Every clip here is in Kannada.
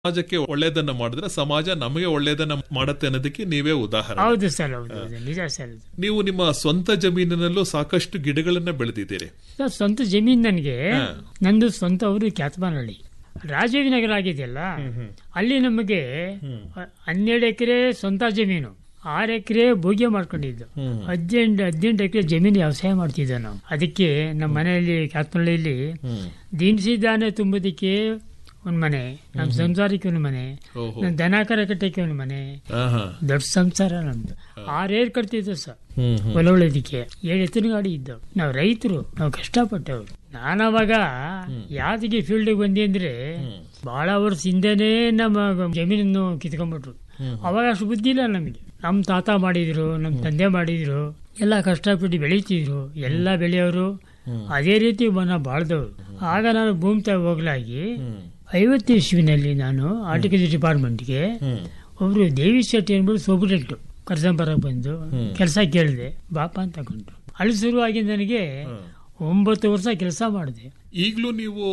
ಸಮಾಜಕ್ಕೆ ಒಳ್ಳೇದನ್ನ ಮಾಡಿದ್ರೆ ಸಮಾಜ ನಮಗೆ ಒಳ್ಳೇದನ್ನ ಮಾಡತ್ತೆ ಅನ್ನೋದಕ್ಕೆ ನೀವೇ ಉದಾಹರಣೆ ಹೌದು ಸರ್ ಹೌದು ಹೌದು ನಿಜ ಸರ್ ಇದು. ನೀವು ನಿಮ್ಮ ಸ್ವಂತ ಜಮೀನಿನಲ್ಲೂ ಸಾಕಷ್ಟು ಗಿಡಗಳನ್ನ ಬೆಳೆದಿದ್ದೀರಿ ಸರ್ ಸ್ವಂತ ಜಮೀನ್ ನನಗೆ ಹಾ. ನಂದು ಸ್ವಂತ ಅವರು ಕ್ಯಾತಮಾನಹಳ್ಳಿ ರಾಜೀವ್ನಗರ ಆಗಿದೆಯಲ್ಲ ಅಲ್ಲಿ ನಮಗೆ ಅ- ಹನ್ನೆರಡು ಎಕರೆ ಸ್ವಂತ ಜಮೀನು ಆರು ಎಕರೆ ಭೋಗ್ಯ ಮಾಡ್ಕೊಂಡಿದ್ದು ಹದಿನೆಂಟು ಹದಿನೆಂಟು ಎಕರೆ ಜಮೀನು ವ್ಯವಸಾಯ ಮಾಡ್ತಿದ್ದೆ ನಾವು ಅದಕ್ಕೆ ನಮ್ಮ ಮನೆಯಲ್ಲಿ ಕ್ಯಾತಮಳ್ಳಿಯಲ್ಲಿ ದಿನಸಿ ಧಾನ್ಯ ತುಂಬೋದಕ್ಕೆ ಒಂದ್ ಮನೆ ನಮ್ಮ ಸಂಸಾರಕ್ಕೆ ಒಂದು ಮನೆ ಓಹೋ ನನ್ನ ದನ ಕರ ಕಟ್ಟಕ್ಕೆ ಒಂದು ಮನೆ ಆಹಾ. ದೊಡ್ಡ ಸಂಸಾರ ನಮ್ದು ಆರೇರ್ ಕಟ್ತಿದ್ವು ಸರ್ ಹ್ಮ್ ಹ್ಮ್. ಹೊಲ ಉಳೋದಿಕ್ಕೆ ಏಳು ಎತ್ತಿನ ಗಾಡಿ ಇದ್ದವು ನಾವು ರೈತರು ನಾವು ಕಷ್ಟಪಟ್ಟವ್ರು ನಾನವಾಗ ಯಾವ್ದಿಗೆ ಫೀಲ್ಡ್ ಬಂದಿ ಅಂದ್ರೆ ಬಹಳ ವರ್ಷ ಹಿಂದೆನೆ ನಮ್ಮ ಜಮೀನನ್ನು ಕಿತ್ಕೊಂಡ್ಬಿಟ್ರು ಅವಾಗ ಅಷ್ಟು ಬುದ್ಧಿ ಇಲ್ಲ ನಮಗೆ ನಮ್ಮ ತಾತ ಮಾಡಿದ್ರು ನಮ್ಮ ತಂದೆ ಮಾಡಿದ್ರು ಎಲ್ಲ ಕಷ್ಟಪಟ್ಟು ಬೆಳೀತಿದ್ರು ಎಲ್ಲ ಬೆಳೆಯೋರು ಅದೇ ರೀತಿ ಮನ ಬಾಳ್ದವ್ರು ಆಗ ನಾನು ಭೂಮಿ ತಾಯಿ ಹೋಗ್ಲಾಗಿ ಐವತ್ತು ಇಸ್ವಿನಲ್ಲಿ ನಾನು ಆರ್ಟಿಕಲ್ಚರ್ ಡಿಪಾರ್ಟ್ಮೆಂಟ್ಗೆ ಹ್ಮ್. ಒಬ್ರು ದೇವಿ ಶೆಟ್ಟಿ ಅಂದ್ಬಿಟ್ಟು ಸೂಪರ್ಡೆಂಟ್ ಕರ್ಸಂಬರಕ್ಕೆ ಬಂದು ಕೆಲಸ ಕೇಳಿದೆ ಬಾಪ ಅಂತ ತಗೊಂಡ್ರು ಅಲ್ಲಿ ಶುರುವಾಗಿ ನನಗೆ ಒಂಬತ್ತು ವರ್ಷ ಕೆಲಸ ಮಾಡಿದೆ ಈಗ್ಲೂ ನೀವು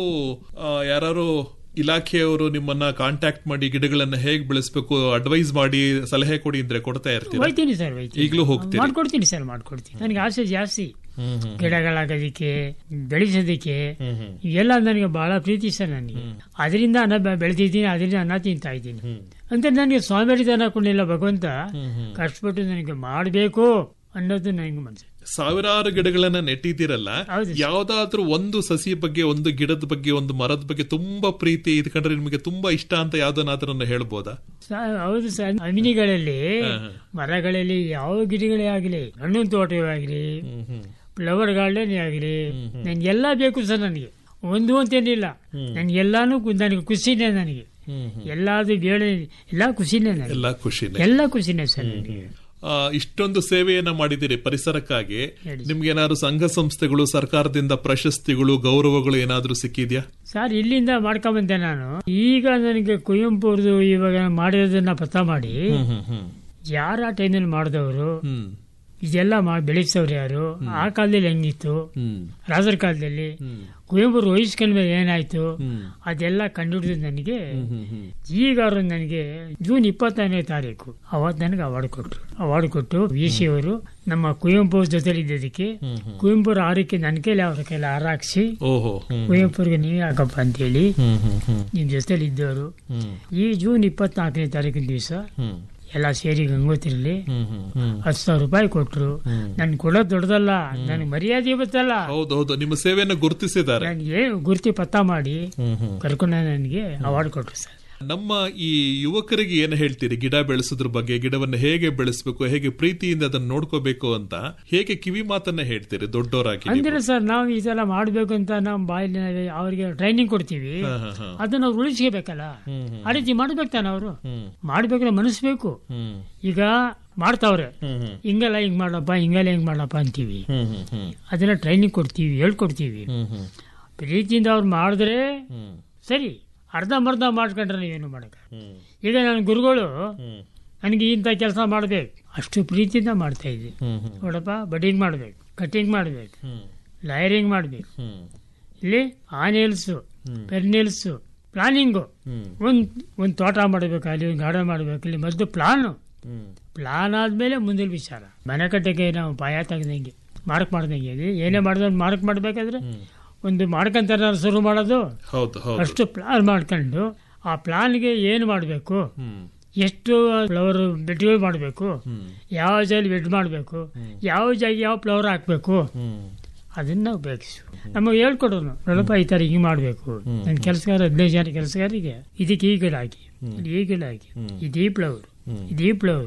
ಯಾರು ಇಲಾಖೆಯವರು ನಿಮ್ಮನ್ನ ಕಾಂಟ್ಯಾಕ್ಟ್ ಮಾಡಿ ಗಿಡಗಳನ್ನ ಹೇಗ್ ಬೆಳೆಸ್ಬೇಕು ಅಡ್ವೈಸ್ ಮಾಡಿ ಸಲಹೆ ಕೊಡಿ ಅಂದ್ರೆ ಕೊಡ್ತಾ ಇರ್ತೀರಾ ಹೋಯ್ತೀನಿ ಸರ್ ಹೋಯ್ತೀನಿ ಈಗ್ಲೂ ಹೋಗ್ತೀರಿ ಮಾಡ್ಕೊಡ್ತೀನಿ ಸರ್ ಮಾಡ್ಕೊಡ್ತೀನಿ ನನಗೆ ಆಸೆ ಜಾಸ್ತಿ ಹ್ಮ್ ಹ್ಮ್. ಗಿಡಗಳಾಗೋದಕ್ಕೆ ಬೆಳೆಸೋದಕ್ಕೆ ಹ್ಮ್ ಹ್ಮ್. ಇವೆಲ್ಲ ನನಗೆ ಬಹಳ ಪ್ರೀತಿ ಸರ್ ನನಗೆ ಅದರಿಂದ ಅನ್ನ ಬೆ- ಬೆಳೆದಿದ್ದೀನಿ ಅದರಿಂದ ಅನ್ನ ತಿಂತಾ ಇದ್ದೀನಿ ಹ್ಮ್. ಅಂತ ನನಗೆ ಸ್ವಾಮಿತನ ಹಾಕೊಂಡಿಲ್ಲ ಭಗವಂತ ಹ್ಮ್ ಹ್ಮ್. ಕಷ್ಟಪಟ್ಟು ನನಗೆ ಮಾಡಬೇಕು ಅನ್ನೋದು ನನಗೆ ಮನಸ್ಸು ಸಾವಿರಾರು ಗಿಡಗಳನ್ನ ನೆಟ್ಟಿದ್ದೀರಲ್ಲ ಹೌದು ಸರ್. ಯಾವ್ದಾದ್ರೂ ಒಂದು ಸಸಿ ಬಗ್ಗೆ ಒಂದು ಗಿಡದ ಬಗ್ಗೆ ಒಂದು ಮರದ ಬಗ್ಗೆ ತುಂಬಾ ಪ್ರೀತಿ ಇದ್ಕೊಂಡ್ರೆ ನಿಮಗೆ ತುಂಬಾ ಇಷ್ಟ ಅಂತ ಯಾವ್ದನ್ನಾದ್ರೂ ಹೇಳ್ಬೋದಾ ಸ- ಹೌದು ಸರ್ ಅಮಿನಿಗಳಲ್ಲಿ ಹಾ, ಹಾ. ಮರಗಳಲ್ಲಿ ಯಾವ ಗಿಡಗಳೇ ಆಗಲಿ ಹಣ್ಣಿನ ತೋಟವೇ ಆಗಲಿ ಹ್ಮ್ ಹ್ಮ್. ಫ್ಲವರ್ ಗಾರ್ಡನ್ ಆಗಲಿ ನನಗೆಲ್ಲ ಬೇಕು ಸರ್ ನನಗೆ ಒಂದು ಅಂತೇನಿಲ್ಲ ನನಗೆಲ್ಲಾನು ಕು- ನನಗೆ ಖುಷಿನೇ ನನಗೆ ಹ್ಮ್ ಹ್ಮ್. ಎಲ್ಲಾದ್ರು ಬೇಡ ಎಲ್ಲ ಖುಷಿನೇ ನನಗೆ ಎಲ್ಲಾ ಖುಷಿನೇ ಎಲ್ಲ ಖುಷಿನೇ ಸರ್ ನನಗೆ ಆ, ಇಷ್ಟೊಂದು ಸೇವೆಯನ್ನ ಮಾಡಿದಿರಿ ಪರಿಸರಕ್ಕಾಗಿ ಹೇಳಿ. ನಿಮ್ಗೆ ಏನಾದ್ರು ಸಂಘ ಸಂಸ್ಥೆಗಳು ಸರ್ಕಾರದಿಂದ ಪ್ರಶಸ್ತಿಗಳು ಗೌರವಗಳು ಏನಾದ್ರೂ ಸಿಕ್ಕಿದ್ಯಾ ಸರ್ ಇಲ್ಲಿಂದ ಮಾಡ್ಕೊಂಬಂದೆ ನಾನು ಈಗ ನನಗೆ ಕುವೆಂಪು ಅವ್ರದ್ದು ಇವಾಗ ಮಾಡಿರೋದನ್ನ ಪತ್ತ ಮಾಡಿ ಹ್ಮ್ ಹ್ಮ್ ಯಾರು ಆ ಟೈಮಲ್ಲಿ ಮಾಡಿದವರು ಹ್ಮ್ ಇದೆಲ್ಲ ಮಾಡಿ ಬೆಳೆಸೋರು ಯಾರು ಆ ಕಾಲದಲ್ಲಿ ಹೆಂಗಿತ್ತು ಹ್ಮ್ ರಾಜರ ಕಾಲದಲ್ಲಿ ಹ್ಮ್ ಕುವೆಂಪು ವಹಿಸ್ಕೊಂಡ್ಮೇಲೆ ಏನಾಯ್ತು ಹ್ಮ್ ಅದೆಲ್ಲ ಕಂಡುಹಿಡಿದು ನನಗೆ ಹ್ಮ್ ಹ್ಮ್ ಈಗ ಅವರು ನನಗೆ ಜೂನ್ ಇಪ್ಪತ್ತನೇ ತಾರೀಕು ಅವತ್ತು ನನಗೆ ಅವಾರ್ಡ್ ಕೊಟ್ಟರು ಅವಾರ್ಡ್ ಕೊಟ್ಟು ವಿ ಸಿ ಅವರು ನಮ್ಮ ಕುವೆಂಪು ಅವ್ರ ಜೊತೆಲಿ ಇದ್ದದಕ್ಕೆ ಹ್ಮ್ ಹ್ಮ್. ಕುವೆಂಪು ಅವ್ರ ಆರಕ್ಕೆ ನನ್ನ ಕೈಲಿ ಅವ್ರ ಕೈಲಿ ಹಾರ ಹಾಕ್ಸಿ ಓಹೋ ಹ್ಮ್ ಕುವೆಂಪು ಅವ್ರಿಗೆ ನೀವೇ ಹಾಕಪ್ಪ ಅಂತೇಳಿ ಹ್ಮ್ ಹ್ಮ್ ಹ್ಮ್ ನಿಮ್ ಜೊತೆಲಿ ಇದ್ದವರು ಹ್ಮ್ ಈ ಜೂನ್ ಇಪ್ಪತ್ನಾಲ್ಕನೇ ತಾರೀಕಿನ ದಿವಸ ಹ್ಮ್ ಎಲ್ಲ ಸೇರಿ ಗಂಗೋತ್ರಿಲಿ ಹ್ಮ್ ಹ್ಮ್ ಹ್ಮ್ ಹತ್ತು ಸಾವಿರ ರೂಪಾಯಿ ಕೊಟ್ರು ಹ್ಮ್. ನನ್ ಕೊಡೋದು ದೊಡ್ಡದಲ್ಲ ನನಗೆ ಮರ್ಯಾದೆ ಗೊತ್ತಲ್ಲ ಹೌದೌದು ನಿಮ್ಮ ಸೇವೆಯನ್ನು ಗುರುತಿಸಿದ್ದಾರೆ ನನಗೆ ಗುರ್ತಿ ಪತ್ತ ಮಾಡಿ ಹ್ಮ್ ಹ್ಮ್ ಕರ್ಕೊಂಡು ನನಗೆ ಅವಾರ್ಡ್ ಕೊಟ್ರು ಸರ್ ನಮ್ಮ ಈ ಯುವಕರಿಗೆ ಏನು ಹೇಳ್ತೀರಿ ಗಿಡ ಬೆಳೆಸೋದ್ರ ಬಗ್ಗೆ ಗಿಡವನ್ನ ಹೇಗೆ ಬೆಳೆಸಬೇಕು ಹೇಗೆ ಪ್ರೀತಿಯಿಂದ ಅದನ್ನ ನೋಡ್ಕೋಬೇಕು ಅಂತ ಹೇಗೆ ಕಿವಿ ಮಾತನ್ನ ಹೇಳ್ತೀರಿ ದೊಡ್ಡವರಾಗಿ ನೀವು? ಅಂದ್ರೆ ಸರ್ ನಾವು ಈ ಸಲ ಮಾಡ್ಬೇಕು ಅಂತ ನಾವು ಬಾಯಲ್ಲಿ ನಾವು ಅವ್ರಿಗೆ ಟ್ರೈನಿಂಗ್ ಕೊಡ್ತೀವಿ ಹಾ, ಹಾ, ಹಾ. ಅದನ್ನ ಅವ್ರು ಉಳಿಸ್ಕೋಬೇಕಲ್ಲ ಹ್ಮ್ ಹ್ಮ್ ಆ ರೀತಿ ಮಾಡ್ಬೇಕು ತಾನೆ ಅವರು ಹ್ಮ್ ಮಾಡ್ಬೇಕಂದ್ರೆ ಮನಸ್ಬೇಕು ಹ್ಮ್ ಈಗ ಮಾಡ್ತಾವ್ರೆ ಹ್ಮ್ ಹ್ಮ್ ಹಿಂಗೆಲ್ಲ ಹಿಂಗ್ ಮಾಡಪ್ಪ ಹಿಂಗೆಲ್ಲ ಹಿಂಗ್ ಮಾಡಪ್ಪ ಅಂತೀವಿ ಹ್ಮ್ ಹ್ಮ್ ಹ್ಮ್ ಅದನ್ನ ಟ್ರೈನಿಂಗ್ ಕೊಡ್ತೀವಿ ಹೇಳ್ಕೊಡ್ತೀವಿ ಹ್ಮ್ ಹ್ಮ್ ಪ್ರೀತಿಯಿಂದ ಅವ್ರು ಮಾಡಿದ್ರೆ ಹ್ಮ್ ಸರಿ ಅರ್ಧಂಬರ್ಧ ಮಾಡ್ಕೊಂಡ್ರೆ ನೀವೇನು ಮಾಡಕ ಹ್ಮ್ ಈಗ ನನ್ನ ಗುರುಗಳು ಹ್ಮ್ ನನಗೆ ಇಂಥ ಕೆಲಸ ಮಾಡ್ಬೇಕು ಅಷ್ಟು ಪ್ರೀತಿಯಿಂದ ಮಾಡ್ತಾ ಇದ್ದೆ ಹ್ಮ್ ಹ್ಮ್ ನೋಡಪ್ಪ ಬಡ್ಡಿಂಗ್ ಮಾಡ್ಬೇಕು ಕಟಿಂಗ್ ಮಾಡ್ಬೇಕು ಹ್ಮ್ ಲೈರಿಂಗ್ ಮಾಡ್ಬೇಕು ಹ್ಮ್ ಇಲ್ಲಿ ಆನೇಲ್ಸು ಹ್ಮ್. ಪೆರ್ನೇಲ್ಸು ಪ್ಲಾನಿಂಗು ಹ್ಮ್ ಒಂದ್ ಒಂದ್ ತೋಟ ಮಾಡ್ಬೇಕು ಅಲ್ಲಿ ಒಂದು ಗಾರ್ಡನ್ ಮಾಡ್ಬೇಕು ಇಲ್ಲಿ ಮೊದಲು ಪ್ಲಾನು ಹ್ಮ್ ಪ್ಲಾನ್ ಆದ್ಮೇಲೆ ಮುಂದಿನ ವಿಚಾರ ಮನೆ ಕಟ್ಟಕ್ಕೆ ನಾವು ಪಾಯ ತೆಗ್ದಂಗೆ ಮಾರ್ಕ್ ಮಾಡ್ದಂಗೆ ಇದೆ ಏನೇ ಮಾಡಿದ್ರೆ ಮಾರ್ಕ್ ಮಾಡ್ಬೇಕಾದ್ರೆ ಹ್ಮ್. ಒಂದು ಮಾಡ್ಕೊಂತಾರ ಶುರು ಮಾಡೋದು ಹೌದು ಹೌದು ಅಷ್ಟು ಪ್ಲಾನ್ ಮಾಡ್ಕೊಂಡು ಆ ಪ್ಲಾನ್ಗೆ ಏನು ಮಾಡಬೇಕು ಹ್ಮ್ ಎಷ್ಟು ಫ್ಲವರ್ ಬೆಡ್ಗಳು ಮಾಡಬೇಕು ಹ್ಮ್ ಯಾವ ಜಾಗದಲ್ಲಿ ಬೆಡ್ ಮಾಡಬೇಕು ಯಾವ ಜಾಗ ಯಾವ ಫ್ಲವರ್ ಹಾಕ್ಬೇಕು ಹ್ಮ್ ಅದನ್ನ ನಾವು ಬೇಕಿಸು ನಮಗೆ ಹೇಳ್ಕೊಡೋನು ನೋಡಪ್ಪ ಈ ತರ ಹಿಂಗೆ ಮಾಡಬೇಕು ನನ್ನ ಕೆಲಸಗಾರ ಹದಿನೈದು ಜನ ಕೆಲಸಗಾರಿಗೆ ಇದಕ್ಕೆ ಈ ಗಿಡ ಹಾಕಿ ಈ ಗಿಡ ಹಾಕಿ ಇದು ಈ ಫ್ಲವರ್ ಇದು ಈ ಫ್ಲವರ್